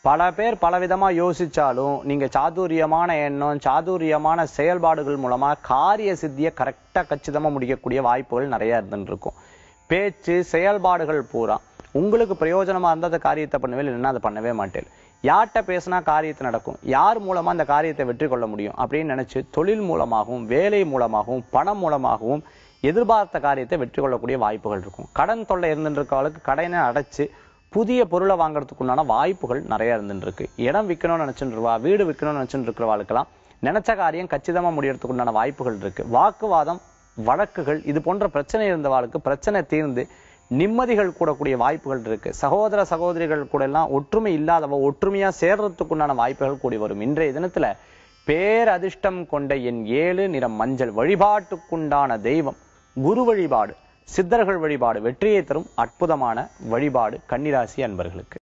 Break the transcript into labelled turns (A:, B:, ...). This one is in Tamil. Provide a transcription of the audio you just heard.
A: பல பேர் பலவிதமா யோசிச்சாலும் நீங்க சாதுரியமான எண்ணம் சாதுரியமான செயல்பாடுகள் மூலமா காரிய சித்தியை கரெக்டா கச்சிதமா முடிக்கக்கூடிய வாய்ப்புகள் நிறைய இருந்துட்டு இருக்கும் பேச்சு செயல்பாடுகள் பூரா உங்களுக்கு பிரயோஜனமா இருந்தா அந்த காரியத்தை பண்ணுவேன் இல்லைன்னா அதை பண்ணவே மாட்டேன் யார்கிட்ட பேசினா காரியத்தை நடக்கும் யார் மூலமா அந்த காரியத்தை வெற்றி கொள்ள முடியும் அப்படின்னு நினைச்சு தொழில் மூலமாகவும் வேலை மூலமாகவும் பணம் மூலமாகவும் எதிர்பார்த்த காரியத்தை வெற்றி கொள்ளக்கூடிய வாய்ப்புகள் இருக்கும் கடன் தொல்லை இருந்துட்டு இருக்கவளுக்கு கடனை அடைச்சு புதிய பொருளை வாங்குறதுக்கு உண்டான வாய்ப்புகள் நிறைய இருந்துட்டு இருக்கு இடம் விற்கணும்னு நினைச்சுட்டு இருக்கவா வீடு விற்கணும்னு நினைச்சுட்டு இருக்கிறவாளுக்கெல்லாம் நினைச்ச காரியம் கச்சிதமா முடியறதுக்கு உண்டான வாய்ப்புகள் இருக்கு வாக்குவாதம் வழக்குகள் இது போன்ற பிரச்சனை இருந்தவாளுக்கு பிரச்சனை தீர்ந்து நிம்மதிகள் கூடக்கூடிய வாய்ப்புகள் இருக்கு சகோதர சகோதரிகள் கூட எல்லாம் ஒற்றுமை இல்லாதவ ஒற்றுமையா சேர்றதுக்கு உண்டான வாய்ப்புகள் கூடி வரும் இன்றைய தினத்துல பேரதிர்ஷ்டம் கொண்ட என் ஏழு நிறம் மஞ்சள் வழிபாட்டுக்குண்டான தெய்வம் குரு வழிபாடு சித்தர்கள் வழிபாடு வெற்றியை தரும் அற்புதமான வழிபாடு கன்னிராசி அன்பர்களுக்கு